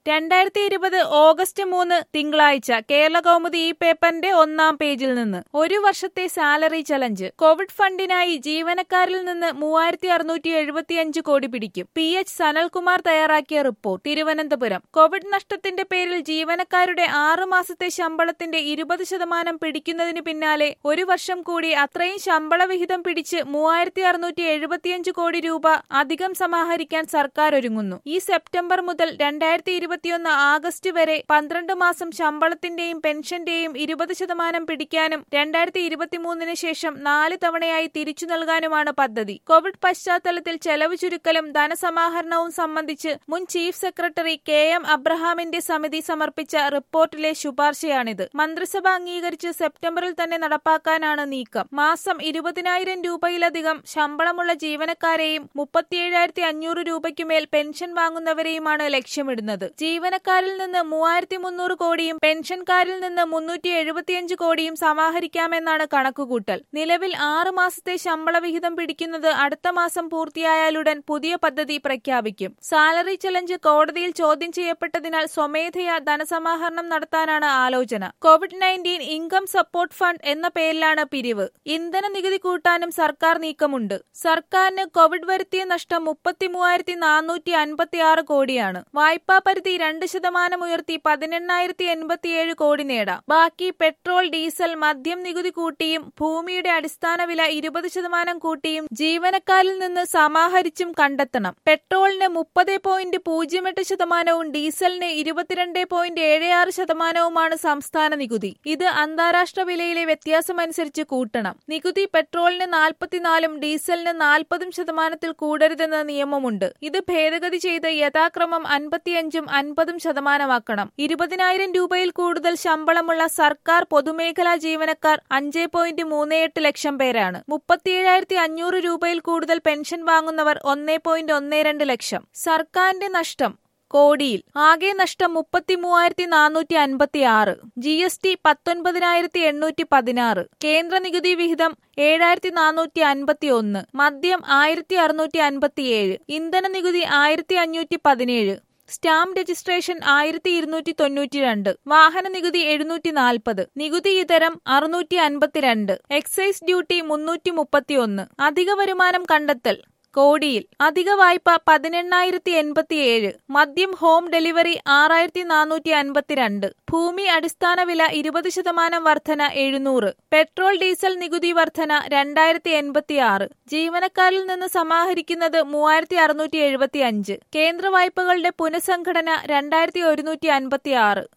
രണ്ടായിരത്തി ഇരുപത് ഓഗസ്റ്റ് മൂന്ന് തിങ്കളാഴ്ച കേരള കൗമുദി ഈ പേപ്പറിന്റെ ഒന്നാം പേജിൽ നിന്ന് ഒരു വർഷത്തെ സാലറി ചലഞ്ച് കോവിഡ് ഫണ്ടിനായി ജീവനക്കാരിൽ നിന്ന് മൂവായിരത്തി അറുന്നൂറ്റി എഴുപത്തിയഞ്ച് കോടി പിടിക്കും പി എച്ച് സനൽകുമാർ തയ്യാറാക്കിയ റിപ്പോർട്ട് തിരുവനന്തപുരം കോവിഡ് നഷ്ടത്തിന്റെ പേരിൽ ജീവനക്കാരുടെ ആറു മാസത്തെ ശമ്പളത്തിന്റെ ഇരുപത് ശതമാനം പിടിക്കുന്നതിന് പിന്നാലെ ഒരു വർഷം കൂടി അത്രയും ശമ്പള വിഹിതം പിടിച്ച് മൂവായിരത്തി അറുന്നൂറ്റി എഴുപത്തിയഞ്ച് കോടി രൂപ അധികം സമാഹരിക്കാൻ സർക്കാർ ഒരുങ്ങുന്നു ഈ സെപ്റ്റംബർ മുതൽ രണ്ടായിരത്തി ഇരുപത്തിയൊന്ന് ആഗസ്റ്റ് വരെ പന്ത്രണ്ട് മാസം ശമ്പളത്തിന്റെയും പെൻഷന്റെയും ഇരുപത് ശതമാനം പിടിക്കാനും രണ്ടായിരത്തി ഇരുപത്തിമൂന്നിന് ശേഷം നാല് തവണയായി തിരിച്ചു നൽകാനുമാണ് പദ്ധതി കോവിഡ് പശ്ചാത്തലത്തിൽ ചെലവ് ചുരുക്കലും ധനസമാഹരണവും സംബന്ധിച്ച് മുൻ ചീഫ് സെക്രട്ടറി കെ എം അബ്രഹാമിന്റെ സമിതി സമർപ്പിച്ച റിപ്പോർട്ടിലെ ശുപാർശയാണിത് മന്ത്രിസഭ അംഗീകരിച്ച് സെപ്റ്റംബറിൽ തന്നെ നടപ്പാക്കാനാണ് നീക്കം മാസം ഇരുപതിനായിരം രൂപയിലധികം ശമ്പളമുള്ള ജീവനക്കാരെയും മുപ്പത്തിയേഴായിരത്തി അഞ്ഞൂറ് രൂപയ്ക്കുമേൽ പെൻഷൻ വാങ്ങുന്നവരെയുമാണ് ലക്ഷ്യമിടുന്നത് ജീവനക്കാരിൽ നിന്ന് മൂവായിരത്തി മുന്നൂറ് കോടിയും പെൻഷൻകാരിൽ നിന്ന് മുന്നൂറ്റി എഴുപത്തിയഞ്ച് കോടിയും സമാഹരിക്കാമെന്നാണ് കണക്കുകൂട്ടൽ നിലവിൽ ആറ് മാസത്തെ ശമ്പള വിഹിതം പിടിക്കുന്നത് അടുത്ത മാസം പൂർത്തിയായാലുടൻ പുതിയ പദ്ധതി പ്രഖ്യാപിക്കും സാലറി ചലഞ്ച് കോടതിയിൽ ചോദ്യം ചെയ്യപ്പെട്ടതിനാൽ സ്വമേധയാ ധനസമാഹരണം നടത്താനാണ് ആലോചന covid nineteen income support fund എന്ന പേരിലാണ് പിരിവ് ഇന്ധന നികുതി കൂട്ടാനും സർക്കാർ നീക്കമുണ്ട് സർക്കാരിന് കോവിഡ് വരുത്തിയ നഷ്ടം മുപ്പത്തി മൂവായിരത്തി നാനൂറ്റി അൻപത്തി ആറ് കോടിയാണ് വായ്പാ പരിധി രണ്ട് ശതമാനം ഉയർത്തി പതിനെണ്ണായിരത്തി എൺപത്തിയേഴ് കോടി നേടാം ബാക്കി പെട്രോൾ ഡീസൽ മദ്യം നികുതി കൂട്ടിയും ഭൂമിയുടെ അടിസ്ഥാന വില ഇരുപത് ശതമാനം കൂട്ടിയും ജീവനക്കാരിൽ നിന്ന് സമാഹരിച്ചും കണ്ടെത്തണം പെട്രോളിന് മുപ്പത് പോയിന്റ് പൂജ്യം എട്ട് ശതമാനവും ഡീസലിന് ഇരുപത്തിരണ്ട് പോയിന്റ് ഏഴ് ആറ് ശതമാനവുമാണ് സംസ്ഥാന നികുതി ഇത് അന്താരാഷ്ട്ര വിലയിലെ വ്യത്യാസമനുസരിച്ച് കൂട്ടണം നികുതി പെട്രോളിന് നാൽപ്പത്തിനാലും ഡീസലിന് നാൽപ്പതും ശതമാനത്തിൽ കൂടരുതെന്ന നിയമമുണ്ട് ഇത് ഭേദഗതി ചെയ്ത് യഥാക്രമം അൻപത്തിയഞ്ചും അൻപതും ശതമാനമാക്കണം ഇരുപതിനായിരം രൂപയിൽ കൂടുതൽ ശമ്പളമുള്ള സർക്കാർ പൊതുമേഖലാ ജീവനക്കാർ അഞ്ച് പോയിന്റ് മൂന്ന് എട്ട് ലക്ഷം പേരാണ് മുപ്പത്തിയേഴായിരത്തി അഞ്ഞൂറ് രൂപയിൽ കൂടുതൽ പെൻഷൻ വാങ്ങുന്നവർ ഒന്നേ പോയിന്റ് ഒന്ന് രണ്ട് ലക്ഷം സർക്കാരിന്റെ നഷ്ടം കോടിയിൽ ആകെ നഷ്ടം മുപ്പത്തി മൂവായിരത്തി നാനൂറ്റി അൻപത്തി ആറ് ജി എസ് ടി പത്തൊൻപതിനായിരത്തി എണ്ണൂറ്റി പതിനാറ് കേന്ദ്ര നികുതി വിഹിതം ഏഴായിരത്തി നാനൂറ്റി അൻപത്തി ഒന്ന് മദ്യം ആയിരത്തി അറുന്നൂറ്റി അൻപത്തിയേഴ് ഇന്ധന നികുതി ആയിരത്തി അഞ്ഞൂറ്റി പതിനേഴ് സ്റ്റാമ്പ് രജിസ്ട്രേഷൻ ആയിരത്തി ഇരുന്നൂറ്റി തൊണ്ണൂറ്റി രണ്ട് വാഹന നികുതി എഴുന്നൂറ്റി നാൽപ്പത് നികുതി ഇതരം അറുന്നൂറ്റി അൻപത്തിരണ്ട് എക്സൈസ് ഡ്യൂട്ടി മുന്നൂറ്റി മുപ്പത്തി ഒന്ന് അധിക വരുമാനം കണ്ടെത്തൽ കോടിയിൽ അധിക വായ്പ പതിനെണ്ണായിരത്തി എൺപത്തിയേഴ് മദ്യം ഹോം ഡെലിവറി ആറായിരത്തി നാനൂറ്റി അൻപത്തിരണ്ട് ഭൂമി അടിസ്ഥാന വില ഇരുപത് ശതമാനം വർധന എഴുന്നൂറ് പെട്രോൾ ഡീസൽ നികുതി വർധന രണ്ടായിരത്തി എൺപത്തിയാറ് ജീവനക്കാരിൽ നിന്ന് സമാഹരിക്കുന്നത് മൂവായിരത്തി അറുന്നൂറ്റി എഴുപത്തി അഞ്ച് കേന്ദ്ര വായ്പകളുടെ പുനഃസംഘടന രണ്ടായിരത്തി ഒരുന്നൂറ്റി അൻപത്തിയാറ്